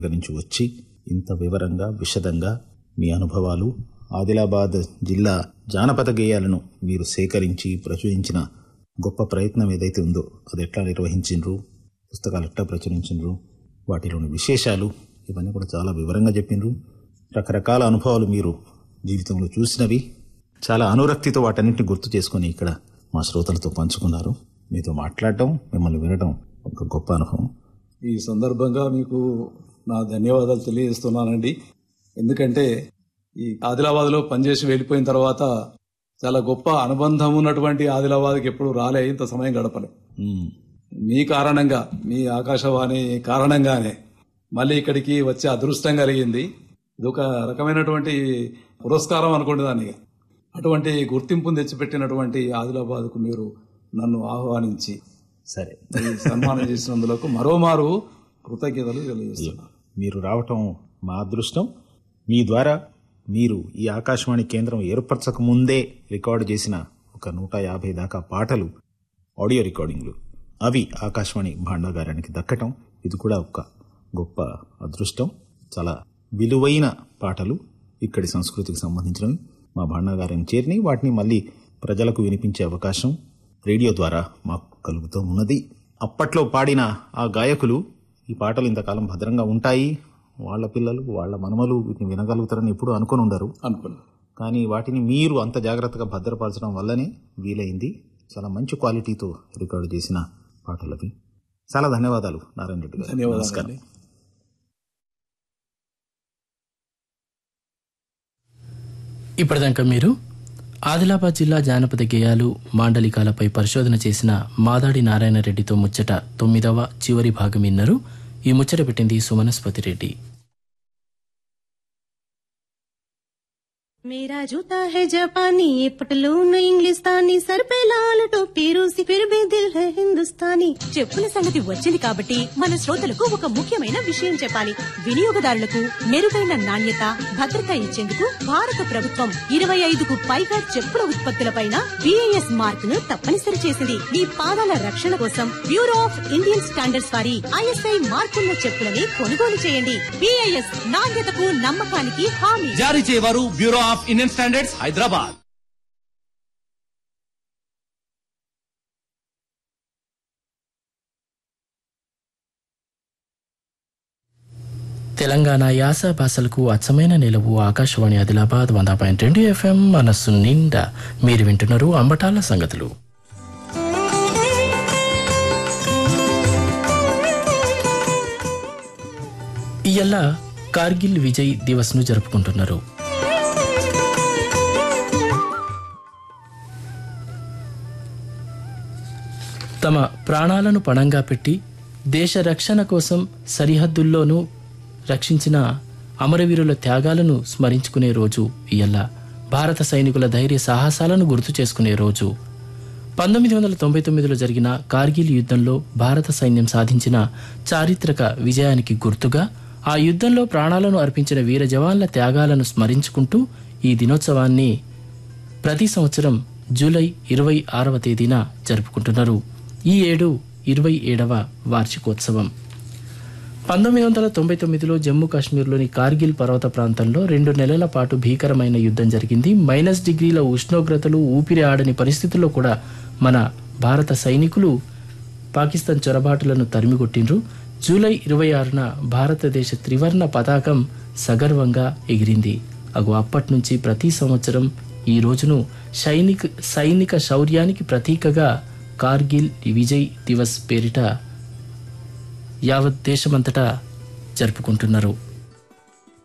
నుంచి వచ్చి ఇంత వివరంగా విశదంగా మీ అనుభవాలు ఆదిలాబాద్ జిల్లా జానపద గేయాలను మీరు సేకరించి ప్రచురించిన గొప్ప ప్రయత్నం ఏదైతే ఉందో అది ఎట్లా నిర్వహించిండ్రు పుస్తకాలు ఎట్లా ప్రచురించిండ్రు వాటిలోని విశేషాలు ఇవన్నీ కూడా చాలా వివరంగా చెప్పిండ్రు రకరకాల అనుభవాలు మీరు జీవితంలో చూసినవి చాలా అనురక్తితో వాటన్నింటిని గుర్తు చేసుకొని ఇక్కడ మా శ్రోతలతో పంచుకున్నారు మీతో మాట్లాడటం మిమ్మల్ని వినడం ఒక గొప్ప అనుభవం ఈ సందర్భంగా మీకు నా ధన్యవాదాలు తెలియజేస్తున్నానండి ఎందుకంటే ఈ ఆదిలాబాద్లో పనిచేసి వెళ్ళిపోయిన తర్వాత చాలా గొప్ప అనుబంధం ఉన్నటువంటి ఆదిలాబాద్కి ఎప్పుడు రాలే ఇంత సమయం గడపలే ఉమ్, మీ కారణంగా మీ ఆకాశవాణి కారణంగానే మళ్ళీ ఇక్కడికి వచ్చే అదృష్టం కలిగింది ఇది ఒక రకమైనటువంటి పురస్కారం అనుకోండి దాన్ని అటువంటి గుర్తింపును తెచ్చిపెట్టినటువంటి ఆదిలాబాద్కు మీరు నన్ను ఆహ్వానించి సరే ఈ సన్మానం చేసినందులకు మరోమారు కృతజ్ఞతలు తెలియజేస్తున్నాను మీరు రావటం మా అదృష్టం మీ ద్వారా మీరు ఈ ఆకాశవాణి కేంద్రం ఏర్పరచక ముందే రికార్డు చేసిన ఒక నూట యాభై దాకా పాటలు ఆడియో రికార్డింగ్లు అవి ఆకాశవాణి భాండాగారానికి దక్కటం ఇది కూడా ఒక గొప్ప అదృష్టం చాలా విలువైన పాటలు ఇక్కడి సంస్కృతికి సంబంధించినవి మా భాండాగారం చేరిని వాటిని మళ్ళీ ప్రజలకు వినిపించే అవకాశం రేడియో ద్వారా మాకు కలుగుతూ ఉన్నది అప్పట్లో పాడిన ఆ గాయకులు ఈ పాటలు ఇంతకాలం భద్రంగా ఉంటాయి వాళ్ళ పిల్లలు వాళ్ళ మనమలు వీటిని వినగలుగుతారని ఎప్పుడూ అనుకుని ఉండరు అనుకున్నాను కానీ వాటిని మీరు అంత జాగ్రత్తగా భద్రపరచడం వల్లనే వీలైంది చాలా మంచి క్వాలిటీతో రికార్డు చేసిన పాటలవి చాలా ధన్యవాదాలు నారాయణ రెడ్డి గారు ధన్యవాదాలు నమస్కారం ఇప్పటిదాకా మీరు ఆదిలాబాద్ జిల్లా జానపద గేయాలు మాండలికాలపై పరిశోధన చేసిన మాదాడి నారాయణ రెడ్డితో ముచ్చట తొమ్మిదవ చివరి భాగం విన్నారు ఈ ముచ్చట పెట్టింది సుమనస్పతి రెడ్డి मेरा जूता है जापानी ये पटलून इंग्लिस्तानी सर पे लाल टोपी रूसी फिर भी दिल है हिंदुस्तानी చెప్పుల సంగతి వచ్చింది కాబట్టి మన శ్రోతలకు ఒక ముఖ్యమైన విషయం చెప్పాలి వినియోగదారులకు మెరుగైన నాణ్యత భద్రత ఇచ్చేందుకు భారత ప్రభుత్వం ఇరవై ఐదుకు పైగా చెప్పుల ఉత్పత్తులపైన బిఐఎస్ మార్క్ ను తప్పనిసరి చేసింది మీ పాదాల రక్షణ కోసం బ్యూరో ఆఫ్ ఇండియన్ స్టాండర్డ్స్ వారి ఐఎస్ఐ మార్కున్న చెప్పులని కొనుగోలు చేయండి బిఐఎస్ నాణ్యతకు నమ్మకానికి హామీ జారీ చేయవారు bureau of Indian standards Hyderabad Telangana యాస భాషలకు అచ్చమైన నిలవు ఆకాశవాణి ఆదిలాబాద్ వంద పాయింట్ రెండు ఎఫ్ఎం మనస్సు నిండా మీరు వింటున్నారు అంబటాల సంగతులు ఇయ్యల్ల కార్గిల్ విజయ్ దివస్ ను జరుపుకుంటున్నారు తమ ప్రాణాలను పణంగా పెట్టి దేశ రక్షణ కోసం సరిహద్దుల్లోనూ రక్షించిన అమరవీరుల త్యాగాలను స్మరించుకునే రోజు ఇయ్యల్ల భారత సైనికుల ధైర్య సాహసాలను గుర్తు చేసుకునే రోజు పంతొమ్మిది వందల తొంభై తొమ్మిదిలో జరిగిన కార్గిల్ యుద్ధంలో భారత సైన్యం సాధించిన చారిత్రక విజయానికి గుర్తుగా ఆ యుద్ధంలో ప్రాణాలను అర్పించిన వీర జవాన్ల త్యాగాలను స్మరించుకుంటూ ఈ దినోత్సవాన్ని ప్రతి సంవత్సరం జూలై ఇరవై ఆరవ తేదీన జరుపుకుంటున్నారు ఈ ఏడు ఇరవై ఏడవ వార్షికోత్సవం పంతొమ్మిది వందల తొంభై తొమ్మిదిలో జమ్మూ కాశ్మీర్లోని కార్గిల్ పర్వత ప్రాంతంలో రెండు నెలల పాటు భీకరమైన యుద్ధం జరిగింది మైనస్ డిగ్రీల ఉష్ణోగ్రతలు ఊపిరి ఆడని పరిస్థితుల్లో కూడా మన భారత సైనికులు పాకిస్తాన్ చొరబాటులను తరిమికొట్టిండ్రు జూలై ఇరవై ఆరున భారతదేశ త్రివర్ణ పతాకం సగర్వంగా ఎగిరింది అగు అప్పటి నుంచి ప్రతి సంవత్సరం ఈ రోజును సైనిక సైనిక శౌర్యానికి ప్రతీకగా కార్గిల్ విజయ్ దివస్ పేరిట యావత్ దేశమంతటా జరుపుకుంటున్నారు